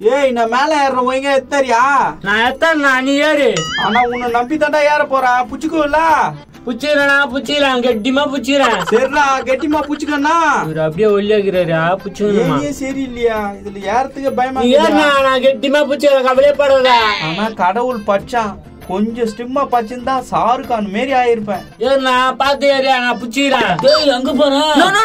ஏய் நான் மேல ஏறுற வைங்க எத்தரியா நான் எத்தனை நீ ஏறு ஆனா உன்னை நம்பி தாண்டா ஏற போறா புச்சுக்குவில்ல புச்சிக்கிறேனா புச்சிக்கிறேன் கெட்டிமா புச்சிக்கிறேன் சரிடா கெட்டிமா புச்சுக்கண்ணா இவர் அப்படியே ஒல்லியாக்குறாரா புச்சிக்கணுமா ஏரியே சரியில்லையா இதுல ஏறத்துக்கு பயமா நீ இருக்குடா. ஏறினா நான் கெட்டிமா புச்சிக்கிறேன் கவலைப்படாத ஆனா கடவுள் பச்சான் கொஞ்சம் ஸ்டிம்மா பச்சிருந்தா ஷாருக்கான் மாரி ஆயிருப்பேன் ஏறினா பார்த்து ஏறியா நான் புச்சிக்கிறேன் டேய் அங்க போறா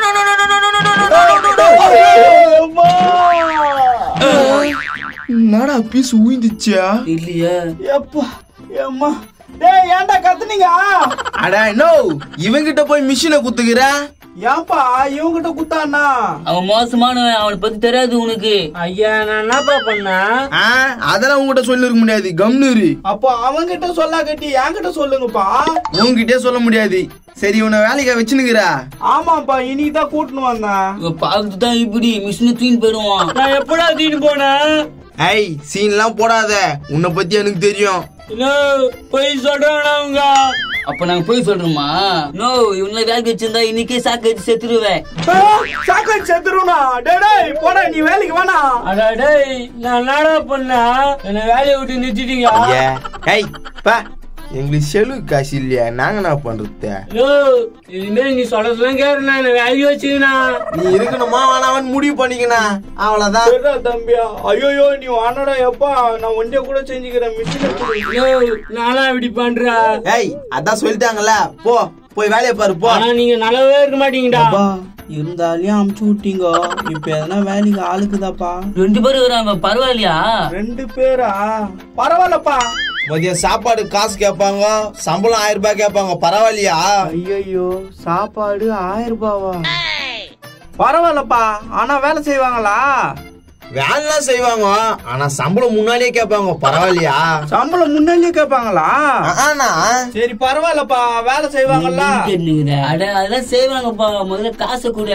என்னடா பீஸ் ஊய்ந்துச்சா இல்லையா எப்பா ஏம்மா டேய் ஏன்டா கத்துனீங்க அடா நோ இவங்கிட்ட போய் மிஷினை குத்துக்கிற ஏன்பா இவங்கிட்ட குத்தானா அவன் மோசமானவன் அவனை பத்தி தெரியாது உனக்கு ஐயா நான் என்னப்பா பண்ணேன் ஆ அதெல்லாம் உங்ககிட்ட சொல்லிருக்க முடியாது கம்னூரு அப்போ அவங்கிட்ட சொல்லா கட்டி என்கிட்ட சொல்லுங்கப்பா உங்ககிட்டே சொல்ல முடியாது சரி உன்னை வேலைக்கா வச்சுனுக்குற ஆமாப்பா இன்னைக்கு தான் கூட்டின்னு வந்தேன் இவன் பார்த்து தான் இப்படி மிஷினை தூக்கி போயிடுவான் நான் எப்படா தீனு போனேன் ஐ சீன்லாம் போடாத உன்னை பத்தி எனக்கு தெரியும் இன்னும் போய் சொல்றானா அவங்க அப்ப நாங்க போய் சொல்றோமா நோ இவனை வேலைக்கு வச்சிருந்தா இன்னைக்கே சாக்கு வச்சு செத்துருவேன் சாக்லேட் செத்துருவா டேய் டேய் போடா நீ வேலைக்கு வேணா அடா டேய் நான் என்னடா பண்ணேன் என்ன வேலையை விட்டு நிறுத்திட்டீங்க ஐயா ஐய் பா எங்களுக்கு செலவு காசு இல்லையா நாங்க என்ன பண்றது ஐயோ, இனிமேல் நீ சொல்றதுலாம் கேரு நான் என்ன வேலைக்கு வச்சுக்கணா நீ இருக்கணுமா வேணாமன்னு முடிவு பண்ணிக்கணும் அவ்வளவுதான் சரிடா தம்பியா ஐயோயோ நீ வானடா எப்பா நான் ஒன்றே கூட செஞ்சுக்கிறேன் மிஷின் நானா இப்படி பண்றா ஏய் அதான் சொல்லிட்டாங்கல்ல போ போய் வேலையை பாரு போ ஆனா நீங்க நல்லாவே இருக்க மாட்டீங்கடா இருந்தாலையும் அமுச்சு விட்டீங்க இப்ப எதனா வேலைக்கு ஆளுக்குதாப்பா ரெண்டு பேரும் வராங்க பரவாயில்லையா ரெண்டு பேரா பரவாயில்லப்பா மதியம் சாப்பாடு காசு கேட்பாங்க சம்பளம் ஆயிரம் ரூபாய் கேட்பாங்க பரவாயில்லையா ஐயோ சாப்பாடு ஆயிரம் ரூபாவா பரவாயில்லப்பா ஆனா வேலை செய்வாங்களா வேலைலாம் செய்வாங்க ஆனா சம்பளம் முன்னாடியே கேட்பாங்க பரவாயில்லையா சம்பளம் முன்னாடியே கேட்பாங்களா ஆனா சரி பரவாயில்லப்பா வேலை செய்வாங்கல்ல கேட்டுனுக்குற. அட அதெல்லாம் செய்வாங்கப்பா முதல்ல காசை கூட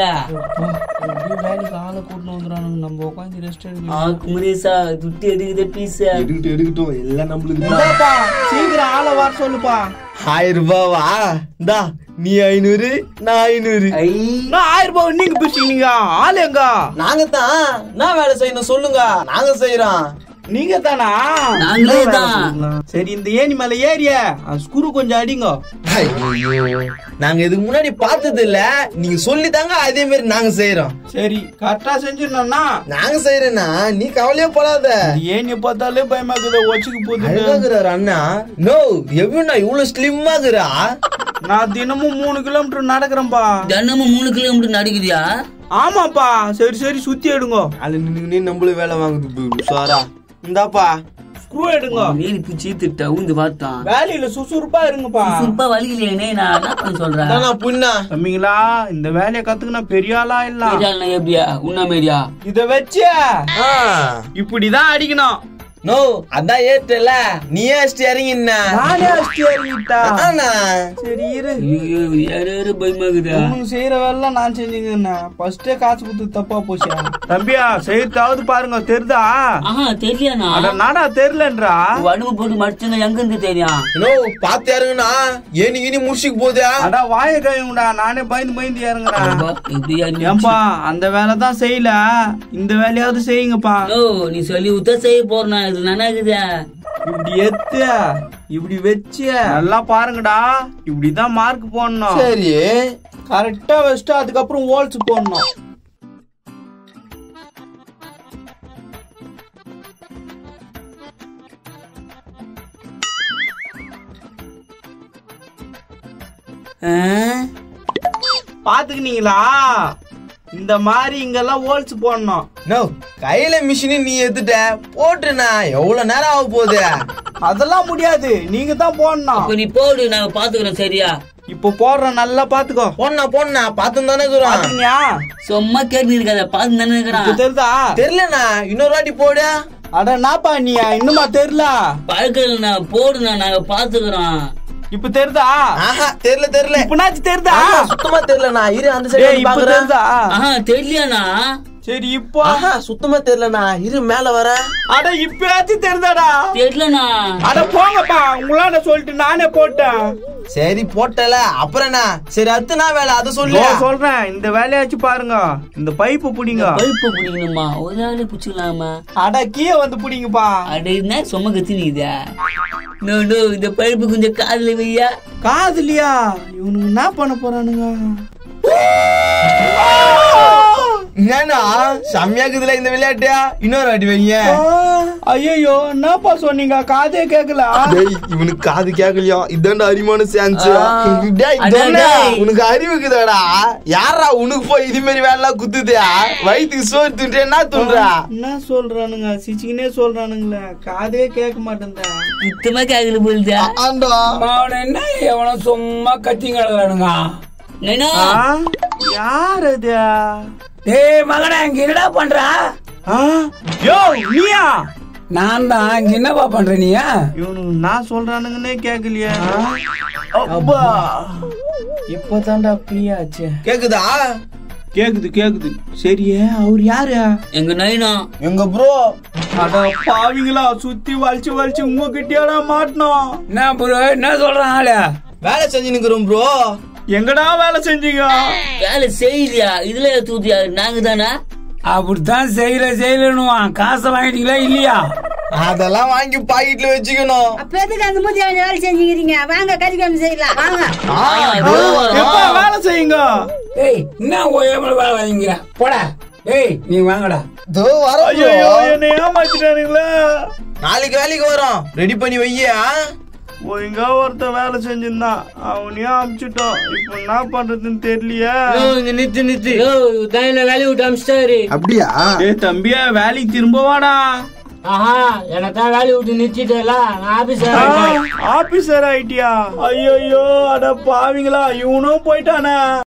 வேலைக்கு ஆளை கூட்டிட்டு வந்துடுறானுங்க நம்ம உட்காந்து ரெஸ்ட் எடுக்கணும் ஆ குமரேசா துட்டி எடுக்குது பீஸ் எடுக்கட்டும் எடுக்கட்டும் எல்லாம் நம்மளுக்கு இந்தாப்பா, சீக்கிரம் ஆளை வர சொல்லுப்பா ஆயிரம் ரூபாவா இந்தா நீ ஐநூறு நான் ஐநூறு நான் ஆயிரம் ரூபாய் நீங்க பிடிச்சிங்க ஆள் எங்க நாங்க தான் நான் வேலை செய்யணும் சொல்லுங்க நாங்க செய்யறோம் நீங்க தானா நாங்களே தான். சரி இந்த ஏணி மேல ஏறிய ஸ்குரு கொஞ்சம் அடிங்க ஐயோ நாங்க இதுக்கு முன்னாடி பார்த்தது இல்ல நீங்க சொல்லி தாங்க அதே மாதிரி நாங்க செய்யறோம் சரி கரெக்டா செஞ்சிடணும்னா நாங்க செய்யறேன்னா நீ கவலையே படாத இந்த ஏணிய பார்த்தாலே பயமா இருக்குது ஒச்சுக்கு போகுது அழகாக்குறாரு அண்ணா நோ எப்படின்னா இவ்வளவு ஸ்லிம்மா இருக்கிறா நான் தினமும் மூணு கிலோமீட்டர் நடக்கிறேன்பா தினமும் மூணு கிலோமீட்டர் நடிக்குதியா ஆமாப்பா சரி சரி சுத்தி எடுங்க அது நின்று நம்மளும் வேலை வாங்குது உஷாரா இந்தாப்பா ஸ்க்ரூ எடுங்க மீறி பூச்சி திட்ட ஊந்து பார்த்தான் வேலையில சுசுறுப்பா இருங்கப்பா சுருப்பா வலிக்கலையே நான் என்ன பண்ண சொல்றேன் தானா புண்ணா தம்பிங்களா இந்த வேலையை கத்துக்கினா பெரிய ஆளா இல்ல பெரியாள்னா எப்படியா உன்ன மாரியா இத வச்சு இப்படிதான் அடிக்கணும் நோ அதான் ஏற்றல நீ ஏஸ்ட் இறங்கின நானே அடிச்சு இறங்கிட்டா ஆனா சரி இரு ஐயோ யாரு யாரு பயமாக்குதா உனக்கு செய்யற வேலை நான் செஞ்சுங்க ஃபர்ஸ்டே காசு கொடுத்து தப்பா போச்சு தம்பியா செய்யறதாவது பாருங்க தெரிதா ஆஹா தெரியலண்ணா அட நாடா தெரியலன்றா உடம்பு போட்டு மடிச்சுன்னா எங்க இருந்து தெரியும் நோ பாத்து இறங்குனா ஏனி இனி முடிச்சுக்கு போதா அடா வாய கையுங்கடா நானே பயந்து பயந்து இறங்குறேன் அப்பா, எப்படியா நீ- ஏன்பா அந்த வேலை தான் செய்யல இந்த வேலையாவது செய்யுங்கப்பா ஓ நீ சொல்லி உத்த செய்ய போறனா இது நனாக்குதா இப்படி எத்து இப்படி வச்சு நல்லா பாருங்கடா இப்படிதான் மார்க் போடணும் சரி கரெக்டா வச்சுட்டு அதுக்கப்புறம் ஓல்ஸ் போடணும் பாத்துக்கினீங்களா இந்த மாதிரி இங்கெல்லாம் ஓல்ஸ் போடணும் நோ கையில மிஷின் நீ எடுத்துட்ட போட்டுனா எவ்வளவு நேரம் ஆக போகுது அதெல்லாம் முடியாது நீங்க தான் போடணும் அப்ப நீ போடு நாங்க பாத்துக்கிறோம் சரியா இப்போ போடுறேன் நல்லா பாத்துக்கோ பொண்ணா பொண்ணா பார்த்து தானே இருக்கிறோம் பாத்தீங்களா சும்மா கேட்டு இருக்காத பாத்து தானே இருக்கிறான் இப்ப தெரியுதா தெரியலண்ணா இன்னொரு வாட்டி போடு அட நாப்பா நீ இன்னுமா தெரியல பழக்கலண்ணா போடுண்ணா நாங்க பாத்துக்கிறோம் இப்ப தெரியுதா ஆஹா தெரியல தெரியல இப்பனாச்சும் தெரியுதா ஆஹா, சுத்தமா தெரியலண்ணா இரு அந்த டேய், சைடு இப்ப பாக்குறேன் தெரியுதா ஆஹா தெரியலையாண்ணா சரி இப்போ ஆஹா சுத்தமா தெரியலண்ணா இரு மேல வர அட இப்பயாச்சும் தெரியுதாடா தெரியலண்ணா அட போங்கப்பா உங்களால சொல்லிட்டு நானே போட்டேன் சரி போட்டல அப்புறம் என்ன சரி அடுத்து நான் வேலை அதை சொல்லு இதோ சொல்றேன் இந்த வேலையாச்சு பாருங்க இந்த பைப்பு புடிங்க பழுப்பு பிடிக்கணுமா ஒரு ஆளு பிடிச்சிக்கலாமா அட கீழே வந்து புடிங்கப்பா அட என்ன சும்மா கத்தினிக்குதா நோ நோ இந்த பழுப்பு கொஞ்சம் காதுல வையா காதுலியா இவனுக்கு என்ன பண்ண போறானுங்க என்னன்னா செம்மையாக்குதுல இந்த விளையாட்டியா இன்னொரு வாட்டி வைங்க ஐயோ என்னப்பா சொன்னீங்க காதே கேக்கல டேய் இவனுக்கு காது கேக்கலையா இதான்டா அறிமான சான்ஸ் ஆ. டேய் அட, தொண்டை, டேய். உனக்கு அறிவுக்குதாடா யாரா உனக்கு போய் இது மாதிரி வேலை எல்லாம் குத்துதா வயிற்றுக்கு சோறு துண்டு என்ன துன்றா என்ன சொல்றானுங்க சிச்சிக்கினே சொல்றானுங்களே காதே கேட்க மாட்டேன்டா சுத்தமா காதுல போகுதா ஆண்டா அவனை என்ன எவனோ சும்மா கத்தி கிடக்குறானுங்க நைனா ஆ? யார் அது டேய் மகனே இங்க என்னடா பண்ற ஆ? யோ நீயா நான் தான் இங்க என்னப்பா பண்ற நீ இவனுக்கு நான் சொல்றானுங்கன்னே கேக்கலையா அப்பா இப்பதான்டா ஃப்ரீயாச்சு கேக்குதா கேக்குது கேக்குது சரியே அவர் யாரு எங்க நைனா எங்க ப்ரோ அட பாவிங்களா சுத்தி வலிச்சு வலிச்சு உங்ககிட்டயாடா மாட்டணும் என்ன ப்ரோ என்ன சொல்றான் ஆளு வேலை செஞ்சு நிக்கிறோம் ப்ரோ எங்கடா வேலை செஞ்சீங்க வேலை செய்யலையா இதுல தூத்தியா நாங்க தானே அப்படித்தான் செய்யற செய்யலன்னுவான் காசை வாங்கிட்டீங்களா இல்லையா அதெல்லாம் வாங்கி பாக்கெட்ல வச்சுக்கணும் அப்ப எதுக்கு அந்த மாதிரி வேலை செஞ்சுக்கிறீங்க வாங்க கறிக்கிழமை செய்யலாம் வாங்க எப்பா வேலை செய்யுங்க டேய் என்ன ஓயாமல் வேலை வாங்கிக்கிற போடா டேய் நீ வாங்கடா தோ வர ஐயோ என்ன ஏமாத்திட்டானுங்களே நாளைக்கு வேலைக்கு வரோம் ரெடி பண்ணி வையா ஒழுங்கா ஒருத்தன் வேலை செஞ்சிருந்தான் அவனையும் அமிச்சிட்டோம் இப்ப என்ன பண்றதுன்னு தெரியலையே இங்க நித்து நித்து தான் என்ன வேலையை விட்டு அமிச்சிட்டாரு அப்படியா ஏய் தம்பியா வேலைக்கு திரும்ப வாடா ஆஹா எனக்கு தான் வேலையை விட்டு நிறுத்திட்டல நான் ஆபீஸ் ஆபீசர் ஆயிட்டியா ஐயோ அட பாவிங்களா இவனும் போயிட்டானே